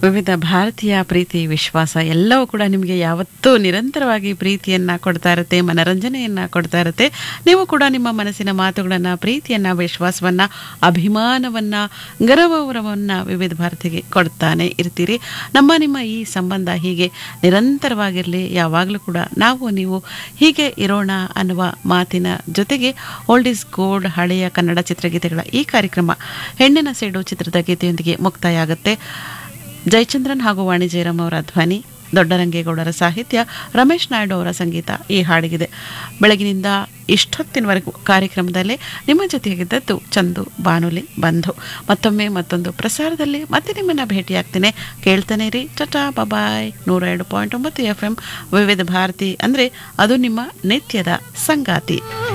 ವಿವಿಧ ಭಾರತೀಯ ಪ್ರೀತಿ ವಿಶ್ವಾಸ ಎಲ್ಲವೂ ಕೂಡ ನಿಮಗೆ ಯಾವತ್ತೂ ನಿರಂತರವಾಗಿ ಪ್ರೀತಿಯನ್ನ ಕೊಡ್ತಾ ಇರುತ್ತೆ ಮನರಂಜನೆಯನ್ನ ಕೊಡ್ತಾ ಇರುತ್ತೆ ನೀವು ಕೂಡ ನಿಮ್ಮ ಮನಸ್ಸಿನ ಮಾತುಗಳನ್ನ ಪ್ರೀತಿಯನ್ನ ವಿಶ್ವಾಸವನ್ನ ಅಭಿಮಾನವನ್ನ ಗೌರವವನ್ನ ವಿವಿಧ ಭಾರತಿಗೆ ಕೊಡ್ತಾನೆ ಇರ್ತೀರಿ ನಮ್ಮ ನಿಮ್ಮ ಈ ಸಂಬಂಧ ಹೀಗೆ ನಿರಂತರವಾಗಿರಲಿ ಯಾವಾಗಲೂ ಕೂಡ ನಾವು ನೀವು ಹೀಗೆ ಇರೋಣ ಅನ್ನುವ ಮಾತಿನ ಜೊತೆಗೆ ಓಲ್ಡ್ ಇಸ್ ಗೋಲ್ಡ್ ಹಳೆಯ ಕನ್ನಡ ಚಿತ್ರಗೀತೆಗಳ ಈ ಕಾರ್ಯಕ್ರಮ ಹೆಣ್ಣಿನ ಸೇಡು ಚಿತ್ರದ ಗೀತೆಯೊಂದಿಗೆ ಮುಕ್ತಾಯ ಆಗುತ್ತೆ ಜಯಚಂದ್ರನ್ ಹಾಗೂ ವಾಣಿ ಜಯರಾಮ್ ಅವರ ಧ್ವನಿ ದೊಡ್ಡರಂಗೇಗೌಡರ ಸಾಹಿತ್ಯ ರಮೇಶ್ ನಾಯ್ಡು ಅವರ ಸಂಗೀತ ಈ ಹಾಡಿಗಿದೆ ಬೆಳಗಿನಿಂದ ಇಷ್ಟೊತ್ತಿನವರೆಗೂ ಕಾರ್ಯಕ್ರಮದಲ್ಲೇ ನಿಮ್ಮ ಜೊತೆಗಿದ್ದದ್ದು ಚಂದು ಬಾನುಲಿ ಬಂಧು ಮತ್ತೊಮ್ಮೆ ಮತ್ತೊಂದು ಪ್ರಸಾರದಲ್ಲಿ ಮತ್ತೆ ನಿಮ್ಮನ್ನ ಭೇಟಿಯಾಗ್ತೇನೆ ಕೇಳ್ತಾನೆ ರೀ ಟಟಾ ಬಬಾಯ್ ನೂರ ಎರಡು ಪಾಯಿಂಟ್ ಒಂಬತ್ತು ಎಫ್ ಎಂ ವಿವಿಧ ಭಾರತಿ ಅಂದರೆ ಅದು ನಿಮ್ಮ ನಿತ್ಯದ ಸಂಗಾತಿ